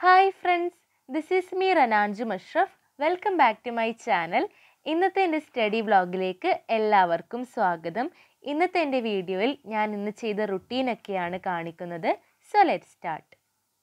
hi friends this is me Rananju Mashraf welcome back to my channel ഇന്നത്തെ എൻ്റെ study വ്ളോഗിലേക്ക് എല്ലാവർക്കും സ്വാഗതം ഇന്നത്തെ എൻ്റെ വീഡിയോയിൽ ഞാൻ ഇന്ന് ചെയ്ത റുട്ടീനൊക്കെയാണ് കാണിക്കുന്നത് സോ ലെറ്റ് സ്റ്റാർട്ട്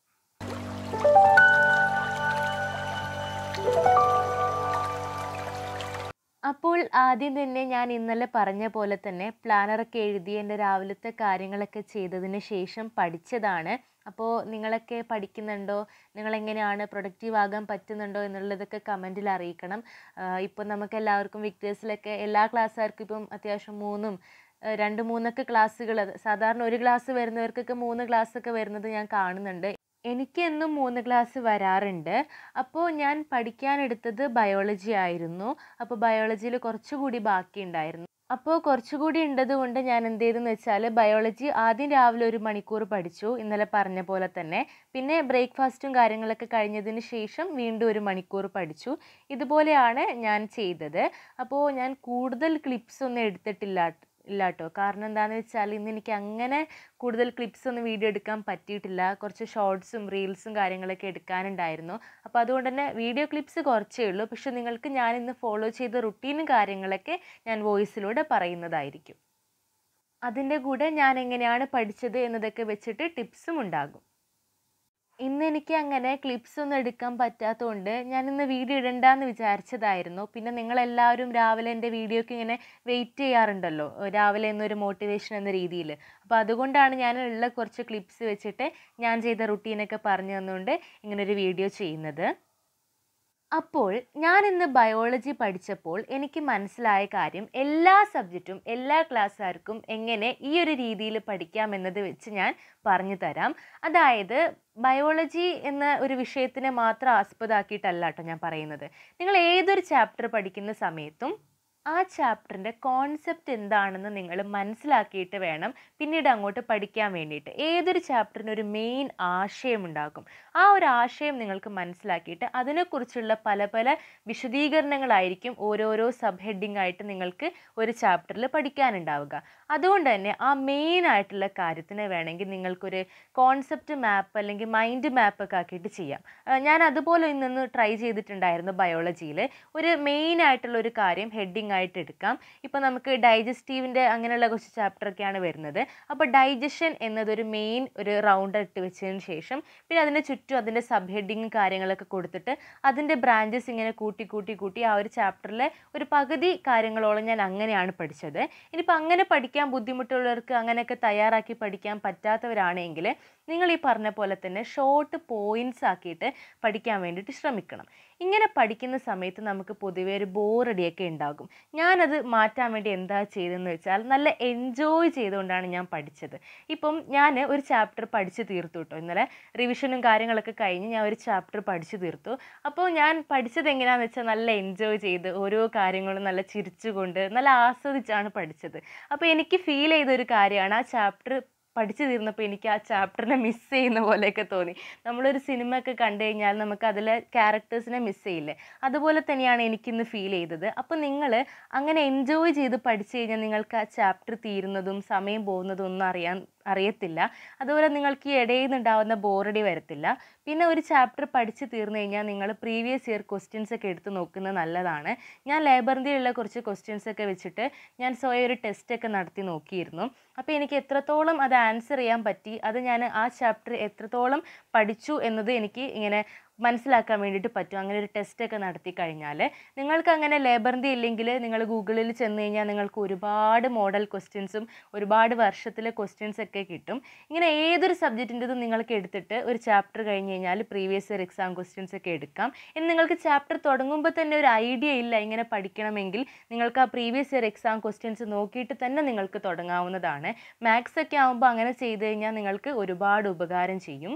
അപ്പോൾ ആദ്യം തന്നെ ഞാൻ ഇന്നലെ പറഞ്ഞ പോലെ തന്നെ പ്ലാനറൊക്കെ എഴുതി എൻ്റെ രാവിലത്തെ കാര്യങ്ങളൊക്കെ ചെയ്തതിന് ശേഷം പഠിച്ചതാണ് അപ്പോൾ നിങ്ങളൊക്കെ പഠിക്കുന്നുണ്ടോ നിങ്ങളെങ്ങനെയാണ് പ്രൊഡക്റ്റീവ് ആകാൻ പറ്റുന്നുണ്ടോ എന്നുള്ളതൊക്കെ കമൻറ്റിൽ അറിയിക്കണം ഇപ്പോൾ നമുക്ക് എല്ലാവർക്കും വിക്ടേഴ്സിലൊക്കെ എല്ലാ ക്ലാസ്സുകാർക്കും ഇപ്പം അത്യാവശ്യം മൂന്നും ഏഹ് രണ്ട് മൂന്നൊക്കെ ക്ലാസ്സുകൾ സാധാരണ ഒരു ക്ലാസ് വരുന്നവർക്കൊക്കെ മൂന്ന് ക്ലാസ്സൊക്കെ വരുന്നത് ഞാൻ കാണുന്നുണ്ട് എനിക്ക് എന്നും മൂന്ന് ക്ലാസ് വരാറുണ്ട് അപ്പോൾ ഞാൻ പഠിക്കാനെടുത്തത് ബയോളജി ആയിരുന്നു അപ്പോൾ ബയോളജിയിൽ കുറച്ചുകൂടി ബാക്കിയുണ്ടായിരുന്നു അപ്പോൾ കുറച്ചുകൂടി ഉള്ളത് കൊണ്ട് ഞാൻ എന്ത് ചെയ്തെന്ന് വെച്ചാൽ ബയോളജി ആദ്യം രാവിലെ ഒരു മണിക്കൂർ പഠിച്ചു ഇന്നലെ പറഞ്ഞ പോലെ തന്നെ പിന്നെ ബ്രേക്ക്ഫാസ്റ്റും കാര്യങ്ങളൊക്കെ കഴിഞ്ഞതിന് ശേഷം വീണ്ടും ഒരു മണിക്കൂർ പഠിച്ചു ഇതുപോലെയാണ് ഞാൻ ചെയ്തത് അപ്പോൾ ഞാൻ കൂടുതൽ ക്ലിപ്സ് ഒന്നും എടുത്തിട്ടില്ല ഇല്ല കേട്ടോ കാരണം എന്താണെന്ന് വെച്ചാൽ ഇന്ന് എനിക്ക് അങ്ങനെ കൂടുതൽ ക്ലിപ്സ് ഒന്നും വീഡിയോ എടുക്കാൻ പറ്റിയിട്ടില്ല കുറച്ച് ഷോർട്സും റീൽസും കാര്യങ്ങളൊക്കെ എടുക്കാനുണ്ടായിരുന്നു അപ്പോൾ അതുകൊണ്ട് തന്നെ വീഡിയോ ക്ലിപ്സ് കുറച്ചേ ഉള്ളൂ പക്ഷെ നിങ്ങൾക്ക് ഞാൻ ഇന്ന് ഫോളോ ചെയ്ത റുട്ടീനും കാര്യങ്ങളൊക്കെ ഞാൻ വോയിസിലൂടെ പറയുന്നതായിരിക്കും അതിൻ്റെ കൂടെ ഞാൻ എങ്ങനെയാണ് പഠിച്ചത് എന്നതൊക്കെ വെച്ചിട്ട് ടിപ്സും ഉണ്ടാകും ഇന്ന് എനിക്ക് അങ്ങനെ ക്ലിപ്സ് ഒന്നും എടുക്കാൻ പറ്റാത്തതുകൊണ്ട് ഞാൻ ഇന്ന് വീഡിയോ ഇടണ്ടെന്ന് വിചാരിച്ചതായിരുന്നു പിന്നെ നിങ്ങളെല്ലാവരും രാവിലെ എൻ്റെ വീഡിയോക്ക് ഇങ്ങനെ വെയിറ്റ് ചെയ്യാറുണ്ടല്ലോ രാവിലെ എന്നൊരു മോട്ടിവേഷൻ എന്ന രീതിയിൽ അപ്പോൾ അതുകൊണ്ടാണ് ഞാൻ ഉള്ള കുറച്ച് ക്ലിപ്സ് വെച്ചിട്ട് ഞാൻ ചെയ്ത റുട്ടീനൊക്കെ പറഞ്ഞു തന്നുകൊണ്ട് ഇങ്ങനൊരു വീഡിയോ ചെയ്യുന്നത് അപ്പോൾ ഞാൻ ഇന്ന് ബയോളജി പഠിച്ചപ്പോൾ എനിക്ക് മനസ്സിലായ കാര്യം എല്ലാ സബ്ജക്റ്റും എല്ലാ ക്ലാസ്സുകാർക്കും എങ്ങനെ ഈ ഒരു രീതിയിൽ പഠിക്കാം എന്നത് വെച്ച് ഞാൻ പറഞ്ഞു തരാം അതായത് ബയോളജി എന്ന ഒരു വിഷയത്തിനെ മാത്രം ആസ്പദമാക്കിയിട്ടല്ല കേട്ടോ ഞാൻ പറയുന്നത് നിങ്ങൾ ഏതൊരു ചാപ്റ്റർ പഠിക്കുന്ന സമയത്തും ആ ചാപ്റ്ററിൻ്റെ കോൺസെപ്റ്റ് എന്താണെന്ന് നിങ്ങൾ മനസ്സിലാക്കിയിട്ട് വേണം പിന്നീട് അങ്ങോട്ട് പഠിക്കാൻ വേണ്ടിയിട്ട് ഏതൊരു ചാപ്റ്ററിന് ഒരു മെയിൻ ആശയം ഉണ്ടാകും ആ ഒരു ആശയം നിങ്ങൾക്ക് മനസ്സിലാക്കിയിട്ട് അതിനെക്കുറിച്ചുള്ള പല പല വിശദീകരണങ്ങളായിരിക്കും ഓരോരോ സബ് ഹെഡിങ് ആയിട്ട് നിങ്ങൾക്ക് ഒരു ചാപ്റ്ററിൽ പഠിക്കാനുണ്ടാവുക അതുകൊണ്ട് തന്നെ ആ മെയിൻ ആയിട്ടുള്ള കാര്യത്തിന് വേണമെങ്കിൽ നിങ്ങൾക്കൊരു കോൺസെപ്റ്റ് മാപ്പ് അല്ലെങ്കിൽ മൈൻഡ് മാപ്പ് ഒക്കെ ആക്കിയിട്ട് ചെയ്യാം ഞാൻ അതുപോലെ ഇന്നൊന്ന് ട്രൈ ചെയ്തിട്ടുണ്ടായിരുന്നു ബയോളജിയിൽ ഒരു മെയിൻ ആയിട്ടുള്ള ഒരു കാര്യം ഹെഡിങ് ആയിട്ട് എടുക്കാം ഇപ്പോൾ നമുക്ക് ഡൈജസ്റ്റീവിൻ്റെ അങ്ങനെയുള്ള കുറച്ച് ചാപ്റ്ററൊക്കെയാണ് വരുന്നത് അപ്പോൾ ഡൈജഷൻ എന്നതൊരു മെയിൻ ഒരു റൗണ്ട് ഇട്ട് വെച്ചതിന് ശേഷം പിന്നെ അതിൻ്റെ ചുറ്റും അതിൻ്റെ സബ് ഹെഡിങ്ങും കാര്യങ്ങളൊക്കെ കൊടുത്തിട്ട് അതിൻ്റെ ബ്രാഞ്ചസ് ഇങ്ങനെ കൂട്ടി കൂട്ടി കൂട്ടി ആ ഒരു ചാപ്റ്ററിലെ ഒരു പകുതി കാര്യങ്ങളോളം ഞാൻ അങ്ങനെയാണ് പഠിച്ചത് ഇനിയിപ്പോൾ അങ്ങനെ പഠിക്കാൻ ബുദ്ധിമുട്ടുള്ളവർക്ക് അങ്ങനെയൊക്കെ തയ്യാറാക്കി പഠിക്കാൻ പറ്റാത്തവരാണെങ്കിൽ നിങ്ങൾ ഈ പറഞ്ഞ പോലെ തന്നെ ഷോർട്ട് പോയിൻറ്റ്സ് ആക്കിയിട്ട് പഠിക്കാൻ വേണ്ടിയിട്ട് ശ്രമിക്കണം ഇങ്ങനെ പഠിക്കുന്ന സമയത്ത് നമുക്ക് പൊതുവേ ഒരു ബോറടിയൊക്കെ ഉണ്ടാകും ഞാനത് മാറ്റാൻ വേണ്ടി എന്താ ചെയ്തതെന്ന് വെച്ചാൽ നല്ല എൻജോയ് ചെയ്തുകൊണ്ടാണ് ഞാൻ പഠിച്ചത് ഇപ്പം ഞാൻ ഒരു ചാപ്റ്റർ പഠിച്ച് തീർത്തു കേട്ടോ ഇന്നലെ റിവിഷനും കാര്യങ്ങളൊക്കെ കഴിഞ്ഞ് ഞാൻ ഒരു ചാപ്റ്റർ പഠിച്ചു തീർത്തു അപ്പോൾ ഞാൻ പഠിച്ചത് എങ്ങനെയാണെന്ന് വെച്ചാൽ നല്ല എൻജോയ് ചെയ്ത് ഓരോ കാര്യങ്ങളും നല്ല ചിരിച്ചുകൊണ്ട് നല്ല ആസ്വദിച്ചാണ് പഠിച്ചത് അപ്പോൾ എനിക്ക് ഫീൽ ചെയ്ത ഒരു കാര്യമാണ് ആ ചാപ്റ്റർ പഠിച്ചു തീർന്നപ്പോൾ എനിക്ക് ആ ചാപ്റ്ററിനെ മിസ് ചെയ്യുന്ന പോലെയൊക്കെ തോന്നി നമ്മളൊരു സിനിമ ഒക്കെ കണ്ടു കഴിഞ്ഞാൽ നമുക്ക് അതിലെ ക്യാരക്ടേഴ്സിനെ മിസ് ചെയ്യില്ലേ അതുപോലെ തന്നെയാണ് എനിക്കിന്ന് ഫീൽ ചെയ്തത് അപ്പോൾ നിങ്ങൾ അങ്ങനെ എൻജോയ് ചെയ്ത് പഠിച്ചു കഴിഞ്ഞാൽ നിങ്ങൾക്ക് ആ ചാപ്റ്റർ തീരുന്നതും സമയം പോകുന്നതും ഒന്നും അറിയാൻ അറിയത്തില്ല അതുപോലെ നിങ്ങൾക്ക് ഈ ഇടയിൽ നിന്നുണ്ടാവുന്ന ബോറടി വരത്തില്ല പിന്നെ ഒരു ചാപ്റ്റർ പഠിച്ച് തീർന്നു കഴിഞ്ഞാൽ നിങ്ങൾ പ്രീവിയസ് ഇയർ ക്വസ്റ്റ്യൻസ് ഒക്കെ എടുത്ത് നോക്കുന്നത് നല്ലതാണ് ഞാൻ ലേബറിൻ്റെയുള്ള കുറച്ച് ക്വസ്റ്റ്യൻസ് ഒക്കെ വെച്ചിട്ട് ഞാൻ സ്വയം ഒരു ടെസ്റ്റ് ഒക്കെ നടത്തി നോക്കിയിരുന്നു അപ്പോൾ എനിക്ക് എത്രത്തോളം അത് ആൻസർ ചെയ്യാൻ പറ്റി അത് ഞാൻ ആ ചാപ്റ്റർ എത്രത്തോളം പഠിച്ചു എന്നത് എനിക്ക് ഇങ്ങനെ മനസ്സിലാക്കാൻ വേണ്ടിയിട്ട് പറ്റും അങ്ങനെ ഒരു ടെസ്റ്റ് ഒക്കെ നടത്തി കഴിഞ്ഞാൽ നിങ്ങൾക്ക് അങ്ങനെ ലേബറിൻ്റെ ഇല്ലെങ്കിൽ നിങ്ങൾ ഗൂഗിളിൽ ചെന്ന് കഴിഞ്ഞാൽ നിങ്ങൾക്ക് ഒരുപാട് മോഡൽ ക്വസ്റ്റ്യൻസും ഒരുപാട് വർഷത്തിലെ ക്വസ്റ്റ്യൻസ് ഒക്കെ കിട്ടും ഇങ്ങനെ ഏതൊരു സബ്ജക്റ്റിൻ്റെതും നിങ്ങൾക്ക് എടുത്തിട്ട് ഒരു ചാപ്റ്റർ കഴിഞ്ഞ് കഴിഞ്ഞാൽ പ്രീവിയസ് ഇയർ എക്സാം ക്വസ്റ്റ്യൻസ് ഒക്കെ എടുക്കാം ഇനി നിങ്ങൾക്ക് ചാപ്റ്റർ തുടങ്ങുമ്പോൾ തന്നെ ഒരു ഐഡിയ ഇല്ല ഇങ്ങനെ പഠിക്കണമെങ്കിൽ നിങ്ങൾക്ക് ആ പ്രീവിയസ് ഇയർ എക്സാം ക്വസ്റ്റ്യൻസ് നോക്കിയിട്ട് തന്നെ നിങ്ങൾക്ക് തുടങ്ങാവുന്നതാണ് മാത്സ് ഒക്കെ ആകുമ്പോൾ അങ്ങനെ ചെയ്ത് കഴിഞ്ഞാൽ നിങ്ങൾക്ക് ഒരുപാട് ഉപകാരം ചെയ്യും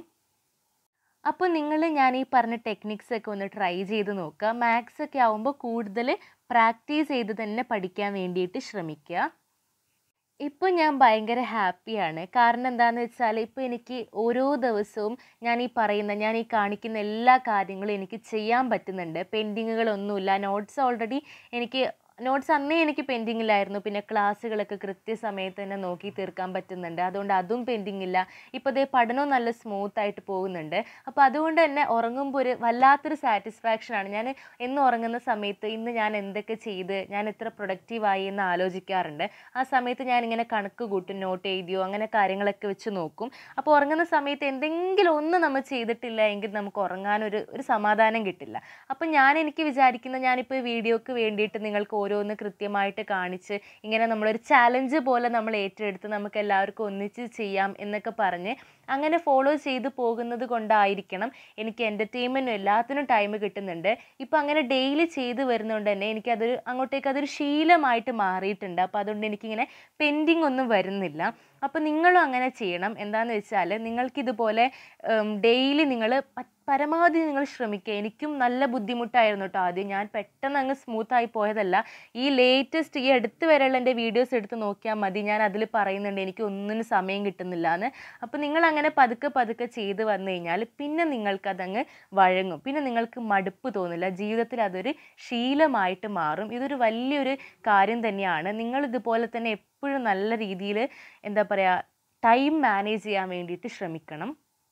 അപ്പോൾ നിങ്ങൾ ഞാൻ ഈ പറഞ്ഞ ടെക്നിക്സ് ഒക്കെ ഒന്ന് ട്രൈ ചെയ്ത് നോക്കുക മാത്സ് ഒക്കെ ആവുമ്പോൾ കൂടുതൽ പ്രാക്ടീസ് ചെയ്ത് തന്നെ പഠിക്കാൻ വേണ്ടിയിട്ട് ശ്രമിക്കുക ഇപ്പോൾ ഞാൻ ഭയങ്കര ഹാപ്പിയാണ് കാരണം എന്താണെന്ന് വെച്ചാൽ ഇപ്പോൾ എനിക്ക് ഓരോ ദിവസവും ഞാൻ ഈ പറയുന്ന ഞാൻ ഈ കാണിക്കുന്ന എല്ലാ കാര്യങ്ങളും എനിക്ക് ചെയ്യാൻ പറ്റുന്നുണ്ട് പെൻഡിങ്ങുകളൊന്നുമില്ല നോട്ട്സ് ഓൾറെഡി എനിക്ക് നോട്ട്സ് അന്നേ എനിക്ക് പെൻഡിങ്ങിലായിരുന്നു പിന്നെ ക്ലാസ്സുകളൊക്കെ കൃത്യസമയത്ത് തന്നെ നോക്കി തീർക്കാൻ പറ്റുന്നുണ്ട് അതുകൊണ്ട് അതും പെൻഡിങ് ഇല്ല ഇപ്പോൾ ദേ പഠനവും നല്ല സ്മൂത്ത് ആയിട്ട് പോകുന്നുണ്ട് അപ്പോൾ അതുകൊണ്ട് തന്നെ ഉറങ്ങുമ്പോൾ ഒരു വല്ലാത്തൊരു സാറ്റിസ്ഫാക്ഷനാണ് ഞാൻ എന്ന് ഉറങ്ങുന്ന സമയത്ത് ഇന്ന് ഞാൻ എന്തൊക്കെ ചെയ്ത് ഞാൻ എത്ര പ്രൊഡക്റ്റീവായി എന്ന് ആലോചിക്കാറുണ്ട് ആ സമയത്ത് ഞാൻ ഇങ്ങനെ കണക്ക് കൂട്ടും നോട്ട് എഴുതിയോ അങ്ങനെ കാര്യങ്ങളൊക്കെ വെച്ച് നോക്കും അപ്പോൾ ഉറങ്ങുന്ന സമയത്ത് എന്തെങ്കിലും ഒന്ന് നമ്മൾ ചെയ്തിട്ടില്ല എങ്കിൽ നമുക്ക് ഉറങ്ങാനൊരു ഒരു സമാധാനം കിട്ടില്ല അപ്പം ഞാൻ എനിക്ക് വിചാരിക്കുന്ന ഞാനിപ്പോൾ ഈ വീഡിയോക്ക് വേണ്ടിയിട്ട് നിങ്ങൾക്ക് ഓരോന്ന് കൃത്യമായിട്ട് കാണിച്ച് ഇങ്ങനെ നമ്മളൊരു ചാലഞ്ച് പോലെ നമ്മൾ ഏറ്റെടുത്ത് നമുക്ക് എല്ലാവർക്കും ഒന്നിച്ച് ചെയ്യാം എന്നൊക്കെ പറഞ്ഞ് അങ്ങനെ ഫോളോ ചെയ്ത് പോകുന്നത് കൊണ്ടായിരിക്കണം എനിക്ക് എൻ്റർടൈൻമെൻറ്റും എല്ലാത്തിനും ടൈം കിട്ടുന്നുണ്ട് ഇപ്പം അങ്ങനെ ഡെയിലി ചെയ്ത് വരുന്നതുകൊണ്ട് തന്നെ എനിക്കതൊരു അങ്ങോട്ടേക്ക് അതൊരു ശീലമായിട്ട് മാറിയിട്ടുണ്ട് അപ്പോൾ അതുകൊണ്ട് എനിക്കിങ്ങനെ പെൻഡിങ് ഒന്നും വരുന്നില്ല അപ്പോൾ നിങ്ങളും അങ്ങനെ ചെയ്യണം എന്താണെന്ന് വെച്ചാൽ നിങ്ങൾക്കിതുപോലെ ഡെയിലി നിങ്ങൾ പരമാവധി നിങ്ങൾ ശ്രമിക്കുക എനിക്കും നല്ല ബുദ്ധിമുട്ടായിരുന്നു കേട്ടോ ആദ്യം ഞാൻ പെട്ടെന്ന് അങ്ങ് സ്മൂത്തായി പോയതല്ല ഈ ലേറ്റസ്റ്റ് ഈ അടുത്ത് വരെയുള്ള എൻ്റെ വീഡിയോസ് എടുത്ത് നോക്കിയാൽ മതി ഞാൻ അതിൽ പറയുന്നുണ്ട് എനിക്ക് ഒന്നിനും സമയം കിട്ടുന്നില്ല എന്ന് അപ്പോൾ നിങ്ങൾ അങ്ങനെ പതുക്കെ പതുക്കെ ചെയ്ത് വന്നു കഴിഞ്ഞാൽ പിന്നെ നിങ്ങൾക്കതങ്ങ് വഴങ്ങും പിന്നെ നിങ്ങൾക്ക് മടുപ്പ് തോന്നില്ല ജീവിതത്തിൽ അതൊരു ശീലമായിട്ട് മാറും ഇതൊരു വലിയൊരു കാര്യം തന്നെയാണ് നിങ്ങൾ ഇതുപോലെ തന്നെ എപ്പോഴും നല്ല രീതിയിൽ എന്താ പറയുക ടൈം മാനേജ് ചെയ്യാൻ വേണ്ടിയിട്ട് ശ്രമിക്കണം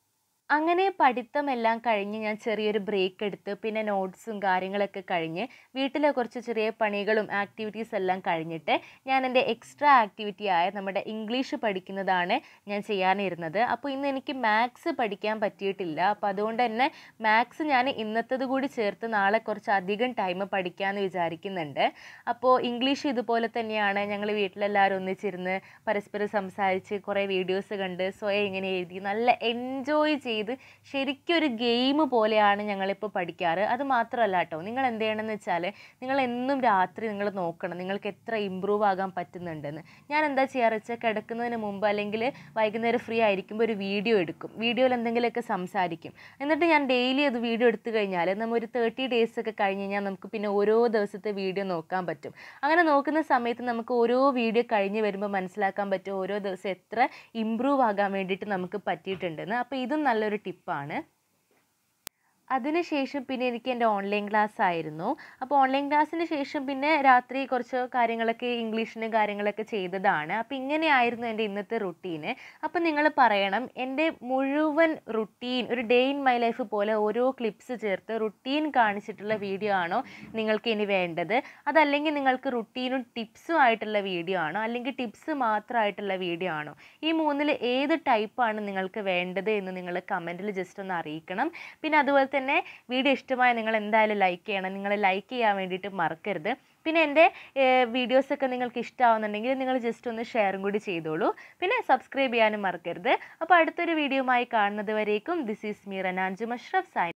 അങ്ങനെ പഠിത്തമെല്ലാം കഴിഞ്ഞ് ഞാൻ ചെറിയൊരു ബ്രേക്ക് എടുത്ത് പിന്നെ നോട്ട്സും കാര്യങ്ങളൊക്കെ കഴിഞ്ഞ് വീട്ടിലെ കുറച്ച് ചെറിയ പണികളും ആക്ടിവിറ്റീസ് എല്ലാം കഴിഞ്ഞിട്ട് ഞാൻ എൻ്റെ എക്സ്ട്രാ ആക്ടിവിറ്റി ആയ നമ്മുടെ ഇംഗ്ലീഷ് പഠിക്കുന്നതാണ് ഞാൻ ചെയ്യാനിരുന്നത് അപ്പോൾ ഇന്ന് എനിക്ക് മാത്സ് പഠിക്കാൻ പറ്റിയിട്ടില്ല അപ്പോൾ അതുകൊണ്ട് തന്നെ മാത്സ് ഞാൻ ഇന്നത്തത് കൂടി ചേർത്ത് നാളെ കുറച്ച് അധികം ടൈം പഠിക്കാമെന്ന് വിചാരിക്കുന്നുണ്ട് അപ്പോൾ ഇംഗ്ലീഷ് ഇതുപോലെ തന്നെയാണ് ഞങ്ങൾ വീട്ടിലെല്ലാവരും ഒന്നിച്ചിരുന്ന് പരസ്പരം സംസാരിച്ച് കുറേ വീഡിയോസ് കണ്ട് സ്വയം ഇങ്ങനെ എഴുതി നല്ല എൻജോയ് ചെയ്ത് ചെയ്ത് ശരിക്കും ഒരു ഗെയിം പോലെയാണ് ഞങ്ങളിപ്പോൾ പഠിക്കാറ് അത് മാത്രമല്ല കേട്ടോ നിങ്ങൾ എന്ത് ചെയ്യണമെന്ന് വെച്ചാൽ നിങ്ങൾ എന്നും രാത്രി നിങ്ങൾ നോക്കണം നിങ്ങൾക്ക് എത്ര ഇമ്പ്രൂവ് ആകാൻ പറ്റുന്നുണ്ടെന്ന് ഞാൻ എന്താ ചെയ്യാറ് വെച്ചാൽ കിടക്കുന്നതിന് മുമ്പ് അല്ലെങ്കിൽ വൈകുന്നേരം ഫ്രീ ആയിരിക്കുമ്പോൾ ഒരു വീഡിയോ എടുക്കും വീഡിയോയിൽ എന്തെങ്കിലുമൊക്കെ സംസാരിക്കും എന്നിട്ട് ഞാൻ ഡെയിലി അത് വീഡിയോ എടുത്തു കഴിഞ്ഞാൽ നമ്മൾ ഒരു തേർട്ടി ഡേയ്സ് ഒക്കെ കഴിഞ്ഞ് കഴിഞ്ഞാൽ നമുക്ക് പിന്നെ ഓരോ ദിവസത്തെ വീഡിയോ നോക്കാൻ പറ്റും അങ്ങനെ നോക്കുന്ന സമയത്ത് നമുക്ക് ഓരോ വീഡിയോ കഴിഞ്ഞ് വരുമ്പോൾ മനസ്സിലാക്കാൻ പറ്റും ഓരോ ദിവസം എത്ര ഇമ്പ്രൂവ് ആകാൻ വേണ്ടിയിട്ട് നമുക്ക് പറ്റിയിട്ടുണ്ടെന്ന് അപ്പോൾ ഇതും നല്ലൊരു ടിപ്പാണ് അതിനുശേഷം പിന്നെ എനിക്ക് എൻ്റെ ഓൺലൈൻ ക്ലാസ് ആയിരുന്നു അപ്പോൾ ഓൺലൈൻ ക്ലാസ്സിന് ശേഷം പിന്നെ രാത്രി കുറച്ച് കാര്യങ്ങളൊക്കെ ഇംഗ്ലീഷിന് കാര്യങ്ങളൊക്കെ ചെയ്തതാണ് അപ്പോൾ ഇങ്ങനെയായിരുന്നു എൻ്റെ ഇന്നത്തെ റുട്ടീന് അപ്പോൾ നിങ്ങൾ പറയണം എൻ്റെ മുഴുവൻ റുട്ടീൻ ഒരു ഡേ ഇൻ മൈ ലൈഫ് പോലെ ഓരോ ക്ലിപ്സ് ചേർത്ത് റുട്ടീൻ കാണിച്ചിട്ടുള്ള വീഡിയോ ആണോ നിങ്ങൾക്ക് ഇനി വേണ്ടത് അതല്ലെങ്കിൽ നിങ്ങൾക്ക് റുട്ടീനും ടിപ്സും ആയിട്ടുള്ള വീഡിയോ ആണോ അല്ലെങ്കിൽ ടിപ്സ് മാത്രമായിട്ടുള്ള വീഡിയോ ആണോ ഈ മൂന്നിൽ ഏത് ടൈപ്പാണ് നിങ്ങൾക്ക് വേണ്ടത് എന്ന് നിങ്ങൾ കമൻറ്റിൽ ജസ്റ്റ് ഒന്ന് അറിയിക്കണം പിന്നെ അതുപോലെ തന്നെ വീഡിയോ ഇഷ്ടമായ നിങ്ങൾ എന്തായാലും ലൈക്ക് ചെയ്യണം നിങ്ങൾ ലൈക്ക് ചെയ്യാൻ വേണ്ടിയിട്ട് മറക്കരുത് പിന്നെ എൻ്റെ വീഡിയോസൊക്കെ നിങ്ങൾക്ക് ഇഷ്ടമാവുന്നുണ്ടെങ്കിൽ നിങ്ങൾ ജസ്റ്റ് ഒന്ന് ഷെയറും കൂടി ചെയ്തോളൂ പിന്നെ സബ്സ്ക്രൈബ് ചെയ്യാനും മറക്കരുത് അപ്പോൾ അടുത്തൊരു വീഡിയോയുമായി കാണുന്നത് വരേക്കും this is me Rananju Mashraf sign